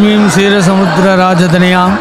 லக்ஷ்மீம் க்ஷீரசமுத்திரராஜதனயாம்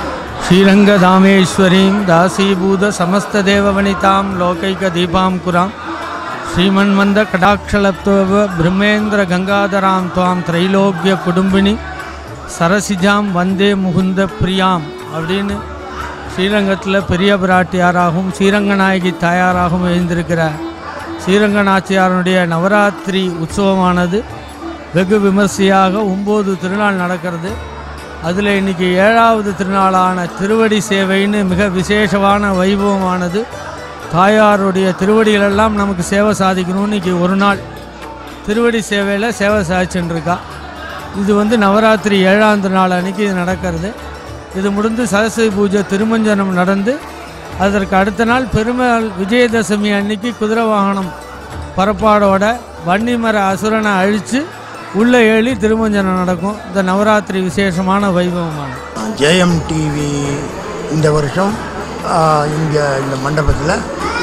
ஸ்ரீரங்கதாமேஸ்வரீம் தாசீபூத சமஸ்ததேவவனிதாம் லோகைகதீபாம் குராம் ஸ்ரீமன்மந்த கடாட்சலப்தவ பிரம்மேந்திர கங்காதராம் துவாம் திரைலோக்கிய குடும்பினி சரசிஜாம் வந்தே முகுந்த பிரியாம் அப்படின்னு ஸ்ரீரங்கத்தில் பெரிய பிராட்டியாராகவும் ஸ்ரீரங்கநாயகி தாயாராகவும் எழுந்திருக்கிற ஸ்ரீரங்க நாச்சியாரனுடைய நவராத்திரி உற்சவமானது வெகு விமர்சையாக ஒம்பது திருநாள் நடக்கிறது அதில் இன்றைக்கி ஏழாவது திருநாளான திருவடி சேவைன்னு மிக விசேஷமான வைபவமானது தாயாருடைய திருவடிகளெல்லாம் நமக்கு சேவை சாதிக்கணும்னு இன்றைக்கி ஒரு நாள் திருவடி சேவையில் சேவை சாதிச்சுட்டு இருக்கா இது வந்து நவராத்திரி ஏழாம் திருநாள் அன்னைக்கு இது நடக்கிறது இது முடிந்து சரஸ்வதி பூஜை திருமஞ்சனம் நடந்து அதற்கு அடுத்த நாள் பெருமாள் விஜயதசமி அன்னைக்கு குதிரை வாகனம் பரப்பாடோட வன்னிமர அசுரனை அழித்து உள்ளே ஏழி திருமஞ்சனம் நடக்கும் இந்த நவராத்திரி விசேஷமான வைபவமானது ஜெயம் டிவி இந்த வருஷம் இங்கே இந்த மண்டபத்தில்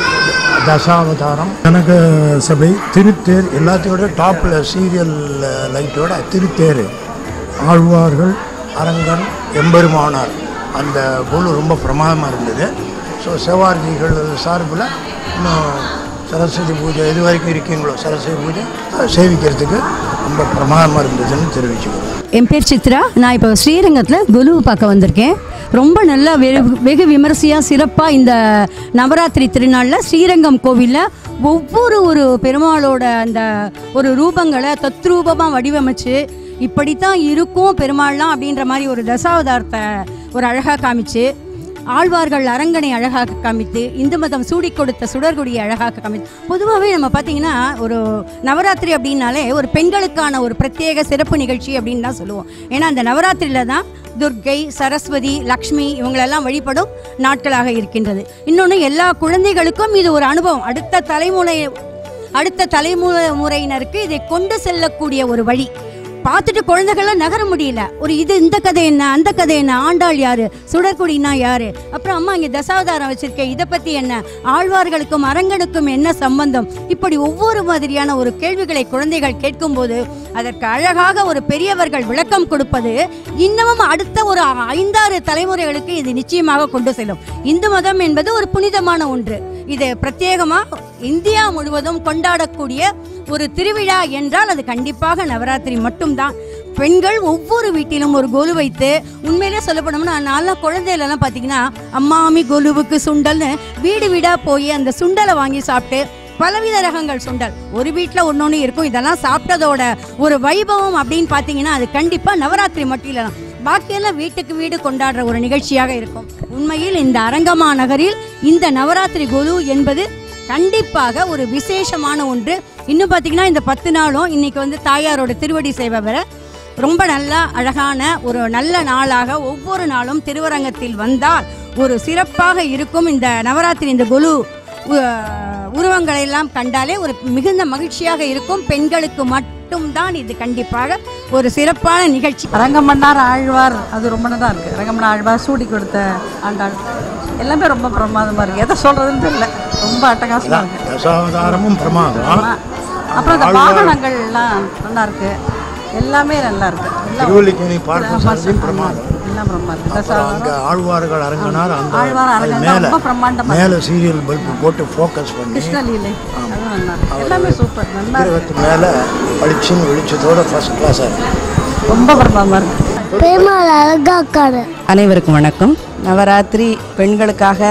தசாவதாரம் கனக சபை திருத்தேர் எல்லாத்தையோட டாப்பில் சீரியல் லைட்டோட திருத்தேர் ஆழ்வார்கள் அரங்கன் எம்பெருமானார் அந்த குழு ரொம்ப பிரமாதமாக இருந்தது ஸோ செவ்வார்ஜிகள் சார்பில் இன்னும் சரஸ்வதி பூஜை எது வரைக்கும் இருக்கீங்களோ சரஸ்வதி பூஜை அதை சேவிக்கிறதுக்கு ரொம்ப பிரமாதமாக இருந்ததுன்னு தெரிவிச்சுக்கிறோம் என் பேர் சித்ரா நான் இப்போ ஸ்ரீரங்கத்தில் குருவு பார்க்க வந்திருக்கேன் ரொம்ப நல்லா வெகு வெகு விமரிசையாக சிறப்பாக இந்த நவராத்திரி திருநாளில் ஸ்ரீரங்கம் கோவிலில் ஒவ்வொரு ஒரு பெருமாளோட அந்த ஒரு ரூபங்களை தத்ரூபமாக வடிவமைச்சு இப்படித்தான் இருக்கும் பெருமாள்லாம் அப்படின்ற மாதிரி ஒரு தசாவதாரத்தை ஒரு அழகாக காமிச்சு ஆழ்வார்கள் அரங்கனை அழகாக காமித்து இந்து மதம் சூடி கொடுத்த சுடர்குடியை அழகாக காமித்து பொதுவாகவே நம்ம பார்த்தீங்கன்னா ஒரு நவராத்திரி அப்படின்னாலே ஒரு பெண்களுக்கான ஒரு பிரத்யேக சிறப்பு நிகழ்ச்சி அப்படின்னு தான் சொல்லுவோம் ஏன்னா அந்த நவராத்திரியில் தான் துர்க்கை சரஸ்வதி லக்ஷ்மி இவங்களெல்லாம் வழிபடும் நாட்களாக இருக்கின்றது இன்னொன்று எல்லா குழந்தைகளுக்கும் இது ஒரு அனுபவம் அடுத்த தலைமுறை அடுத்த தலைமுறையினருக்கு இதை கொண்டு செல்லக்கூடிய ஒரு வழி பார்த்துட்டு குழந்தைகள்லாம் நகர முடியல ஒரு இது இந்த கதை என்ன அந்த கதை என்ன ஆண்டாள் யாரு சுடற்குடினா யாரு அப்புறம் அம்மா இங்க தசாவதாரம் வச்சிருக்கேன் இதை பத்தி என்ன ஆழ்வார்களுக்கும் அரங்கனுக்கும் என்ன சம்பந்தம் இப்படி ஒவ்வொரு மாதிரியான ஒரு கேள்விகளை குழந்தைகள் கேட்கும்போது அதற்கு அழகாக ஒரு பெரியவர்கள் விளக்கம் கொடுப்பது இன்னமும் அடுத்த ஒரு ஐந்தாறு தலைமுறைகளுக்கு இது நிச்சயமாக கொண்டு செல்லும் இந்து மதம் என்பது ஒரு புனிதமான ஒன்று இது பிரத்யேகமா இந்தியா முழுவதும் கொண்டாடக்கூடிய ஒரு திருவிழா என்றால் அது கண்டிப்பாக நவராத்திரி மட்டும்தான் பெண்கள் ஒவ்வொரு வீட்டிலும் ஒரு கொலு வைத்து உண்மையிலே சொல்லப்படணும்னா நான்லாம் குழந்தையிலலாம் பார்த்தீங்கன்னா அம்மாமி கொலுவுக்கு சுண்டல்னு வீடு வீடாக போய் அந்த சுண்டலை வாங்கி சாப்பிட்டு பலவித ரகங்கள் சுண்டல் ஒரு வீட்டில் ஒன்று இருக்கும் இதெல்லாம் சாப்பிட்டதோட ஒரு வைபவம் அப்படின்னு பார்த்தீங்கன்னா அது கண்டிப்பாக நவராத்திரி மட்டும் இல்லை பாக்கியெல்லாம் வீட்டுக்கு வீடு கொண்டாடுற ஒரு நிகழ்ச்சியாக இருக்கும் உண்மையில் இந்த அரங்கமா நகரில் இந்த நவராத்திரி கொலு என்பது கண்டிப்பாக ஒரு விசேஷமான ஒன்று இன்னும் பார்த்தீங்கன்னா இந்த பத்து நாளும் இன்னைக்கு வந்து தாயாரோட திருவடி சேவை வர ரொம்ப நல்லா அழகான ஒரு நல்ல நாளாக ஒவ்வொரு நாளும் திருவரங்கத்தில் வந்தால் ஒரு சிறப்பாக இருக்கும் இந்த நவராத்திரி இந்த கொலு உ- உருவங்களை எல்லாம் கண்டாலே ஒரு மிகுந்த மகிழ்ச்சியாக இருக்கும் பெண்களுக்கு மட்டும்தான் இது கண்டிப்பாக ஒரு சிறப்பான நிகழ்ச்சி ரங்கமன்னார் ஆழ்வார் அது ரொம்ப நல்லா இருக்குது ரங்கமன்னார் ஆழ்வார் சூடி கொடுத்த ஆண்டாள் எல்லாமே ரொம்ப பிரமாதமாக இருக்குது எதை சொல்கிறதுன்னு தெரியல ரொம்ப அட்டகாசமாக இருக்குது தசாவதாரமும் பிரமாதம் அப்புறம் இந்த வாகனங்கள்லாம் நல்லா இருக்கு எல்லாமே நல்லா இருக்கு எல்லாம் திருவல்லிக்கேணி பார்க்கும் சாரதியும் பிரமாதம் எல்லாம் பிரமாதம் இருக்கு அப்புறம் அங்கே ஆழ்வார்கள் அரங்கனார் அந்த ஆழ்வார் அது அரங்கன் மேலே ரொம்ப பிரம்மாண்டமா மேலே சீரியல் பல்பு போட்டு ஃபோக்கஸ் பண்ணி கிருஷ்ணலீலை அதுவும் நல்லா இருக்கு எல்லாமே சூப்பர் நல்லா இருக்கு விக்கிரகத்து மேலே பளிச்சுன்னு வெளிச்சத்தோட ஃபர்ஸ்ட் கிளாஸாக இருக்கு ரொம்ப பிரமாதமாக இருக்கு பெருமாள் அழகாக்காரு அனைவருக்கும் வணக்கம் நவராத்திரி பெண்களுக்காக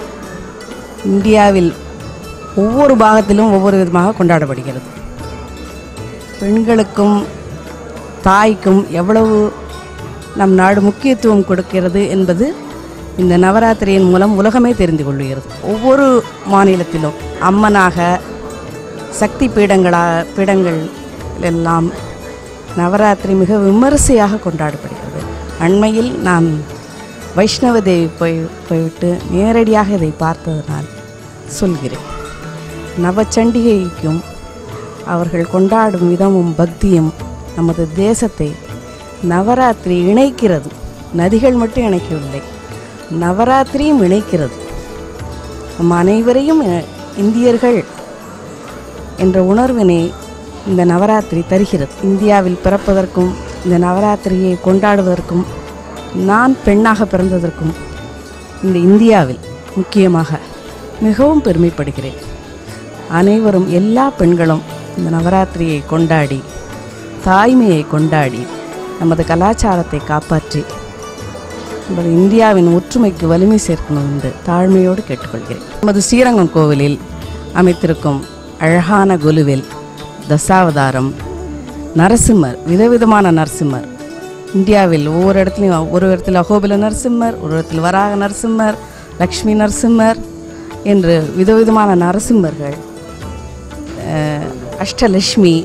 இந்தியாவில் ஒவ்வொரு பாகத்திலும் ஒவ்வொரு விதமாக கொண்டாடப்படுகிறது பெண்களுக்கும் தாய்க்கும் எவ்வளவு நம் நாடு முக்கியத்துவம் கொடுக்கிறது என்பது இந்த நவராத்திரியின் மூலம் உலகமே தெரிந்து கொள்கிறது ஒவ்வொரு மாநிலத்திலும் அம்மனாக சக்தி பீடங்களா பீடங்கள் எல்லாம் நவராத்திரி மிக விமரிசையாக கொண்டாடப்படுகிறது அண்மையில் நான் வைஷ்ணவ தேவி போய் போய்விட்டு நேரடியாக இதை பார்த்ததனால் சொல்கிறேன் நவச்சண்டிகைக்கும் அவர்கள் கொண்டாடும் விதமும் பக்தியும் நமது தேசத்தை நவராத்திரி இணைக்கிறது நதிகள் மட்டும் இணைக்கவில்லை நவராத்திரியும் இணைக்கிறது நம் அனைவரையும் அஹ், இந்தியர்கள் என்ற உணர்வினை இந்த நவராத்திரி தருகிறது இந்தியாவில் பிறப்பதற்கும் இந்த நவராத்திரியை கொண்டாடுவதற்கும் நான் பெண்ணாக பிறந்ததற்கும் இந்த இந்தியாவில் முக்கியமாக மிகவும் பெருமைப்படுகிறேன் அனைவரும் எல்லா பெண்களும் இந்த நவராத்திரியை கொண்டாடி தாய்மையை கொண்டாடி நமது கலாச்சாரத்தை காப்பாற்றி நமது இந்தியாவின் ஒற்றுமைக்கு வலிமை சேர்க்கணும் என்று தாழ்மையோடு கேட்டுக்கொள்கிறேன் நமது ஸ்ரீரங்கம் கோவிலில் அமைத்திருக்கும் அழகான குலுவில் தசாவதாரம் நரசிம்மர் விதவிதமான நரசிம்மர் இந்தியாவில் ஒவ்வொரு இடத்துலையும் ஒரு இடத்துல அகோபில நரசிம்மர் ஒரு இடத்துல வராக நரசிம்மர் லக்ஷ்மி நரசிம்மர் என்று விதவிதமான நரசிம்மர்கள் அஹ், அஷ்டலட்சுமி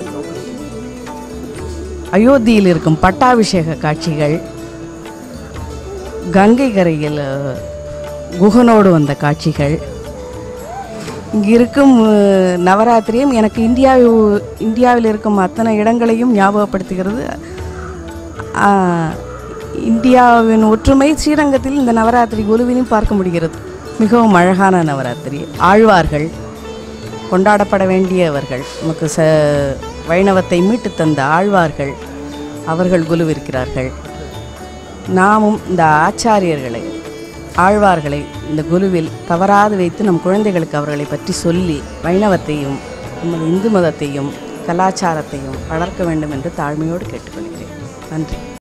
அயோத்தியில் இருக்கும் பட்டாபிஷேக காட்சிகள் கங்கை கரையில் அஹ், குகனோடு வந்த காட்சிகள் இங்கே இருக்கும் அஹ், நவராத்திரியும் எனக்கு இந்தியாவில் இந்தியாவில் இருக்கும் அத்தனை இடங்களையும் ஞாபகப்படுத்துகிறது ஆஹ், இந்தியாவின் ஒற்றுமை ஸ்ரீரங்கத்தில் இந்த நவராத்திரி குழுவிலும் பார்க்க முடிகிறது மிகவும் அழகான நவராத்திரி ஆழ்வார்கள் கொண்டாடப்பட வேண்டியவர்கள் நமக்கு ச வைணவத்தை மீட்டு தந்த ஆழ்வார்கள் அவர்கள் குழுவிருக்கிறார்கள் நாமும் இந்த ஆச்சாரியர்களை ஆழ்வார்களை இந்த குருவில் தவறாது வைத்து நம் குழந்தைகளுக்கு அவர்களை பற்றி சொல்லி வைணவத்தையும் நமது இந்து மதத்தையும் கலாச்சாரத்தையும் வளர்க்க வேண்டும் என்று தாழ்மையோடு கேட்டுக்கொள்கிறேன் நன்றி